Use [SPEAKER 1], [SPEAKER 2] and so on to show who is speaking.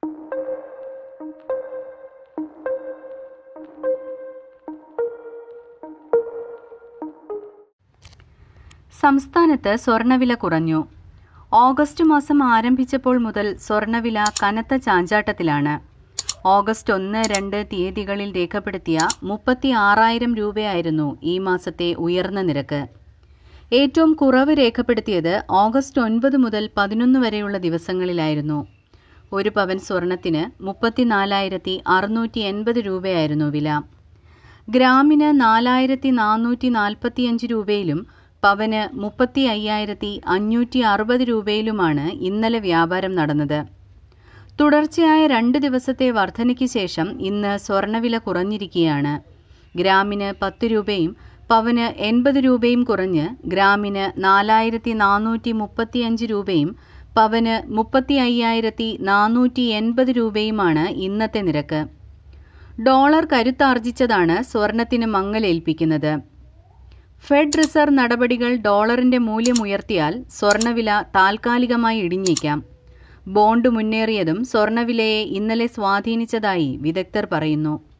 [SPEAKER 1] സംസ്ഥാനത്ത് സ്വർണ്ണവില കുറഞ്ഞു ഓഗസ്റ്റ് മാസം ആരംഭിച്ചപ്പോൾ മുതൽ സ്വർണ്ണവില കനത്ത ചാഞ്ചാട്ടത്തിലാണ് ഓഗസ്റ്റ് ഒന്ന് രണ്ട് തീയതികളിൽ രേഖപ്പെടുത്തിയ മുപ്പത്തി ആറായിരം രൂപയായിരുന്നു ഈ മാസത്തെ ഉയർന്ന നിരക്ക് ഏറ്റവും കുറവ് രേഖപ്പെടുത്തിയത് ഓഗസ്റ്റ് ഒൻപത് മുതൽ പതിനൊന്ന് വരെയുള്ള ദിവസങ്ങളിലായിരുന്നു ഒരു പവൻ സ്വർണത്തിന് മുപ്പത്തിനാലായിരത്തി അറുന്നൂറ്റി എൺപത് രൂപയായിരുന്നു വില ഗ്രാമിന് നാലായിരത്തി നാനൂറ്റി നാൽപ്പത്തിയഞ്ച് രൂപയിലും പവന് മുപ്പത്തി അയ്യായിരത്തി അഞ്ഞൂറ്റി അറുപത് രൂപയിലുമാണ് ഇന്നലെ വ്യാപാരം നടന്നത് തുടർച്ചയായ രണ്ട് ദിവസത്തെ വർധനയ്ക്ക് ശേഷം ഇന്ന് സ്വർണ്ണവില കുറഞ്ഞിരിക്കുകയാണ് ഗ്രാമിന് പത്ത് രൂപയും പവന് എൺപത് രൂപയും കുറഞ്ഞ് ഗ്രാമിന് നാലായിരത്തി നാനൂറ്റി മുപ്പത്തിയഞ്ച് രൂപയും പവന് മുപ്പത്തി അയ്യായിരത്തി നാനൂറ്റി എൺപത് രൂപയുമാണ് ഇന്നത്തെ നിരക്ക് ഡോളർ കരുത്താർജിച്ചതാണ് സ്വർണത്തിന് മങ്ങലേൽപ്പിക്കുന്നത് ഫെഡ് റിസർവ് നടപടികൾ ഡോളറിന്റെ മൂല്യം ഉയർത്തിയാൽ സ്വർണ്ണവില താൽക്കാലികമായി ഇടിഞ്ഞേക്കാം ബോണ്ട് മുന്നേറിയതും സ്വർണ്ണവിലയെ ഇന്നലെ സ്വാധീനിച്ചതായി വിദഗ്ധർ പറയുന്നു